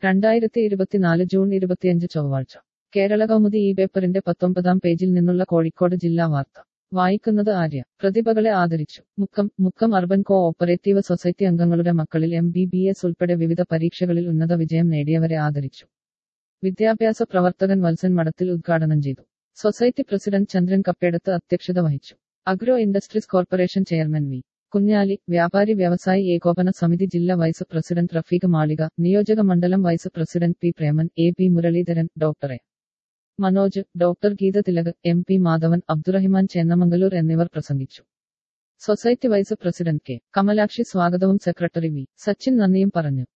രണ്ടായിരത്തി ഇരുപത്തിനാല് ജൂൺ ഇരുപത്തിയഞ്ച് ചൊവ്വാഴ്ച കേരള കൗമുദി ഈ പേപ്പറിന്റെ പത്തൊമ്പതാം പേജിൽ നിന്നുള്ള കോഴിക്കോട് ജില്ലാ വാർത്ത വായിക്കുന്നത് ആര്യ പ്രതിഭകളെ ആദരിച്ചു Mukkam Mukkam urban co operative society അംഗങ്ങളുടെ മക്കളിൽ എം ബി ബി എസ് ഉൾപ്പെടെ വിവിധ പരീക്ഷകളിൽ ഉന്നത വിജയം നേടിയവരെ ആദരിച്ചു വിദ്യാഭ്യാസ പ്രവർത്തകൻ വത്സൻ മഠത്തിൽ ഉദ്ഘാടനം ചെയ്തു സൊസൈറ്റി പ്രസിഡന്റ് ചന്ദ്രൻ കപ്പേടത്ത് അധ്യക്ഷത വഹിച്ചു agro industries corporation chairman V Kunhali വ്യാപാരി വ്യവസായി ഏകോപന സമിതി ജില്ലാ വൈസ് പ്രസിഡന്റ് റഫീഖ് മാളിക നിയോജക മണ്ഡലം vice president P Preman A P Muraleedharan ഡോക്ടറെ Manoj doctor Geetha Thilak M P Madhavan Abdurahiman Chennamangaloor എന്നിവർ പ്രസംഗിച്ചു society vice president K Kamalakshi സ്വാഗതവും സെക്രട്ടറി വി സച്ചിൻ നന്ദിയും പറഞ്ഞു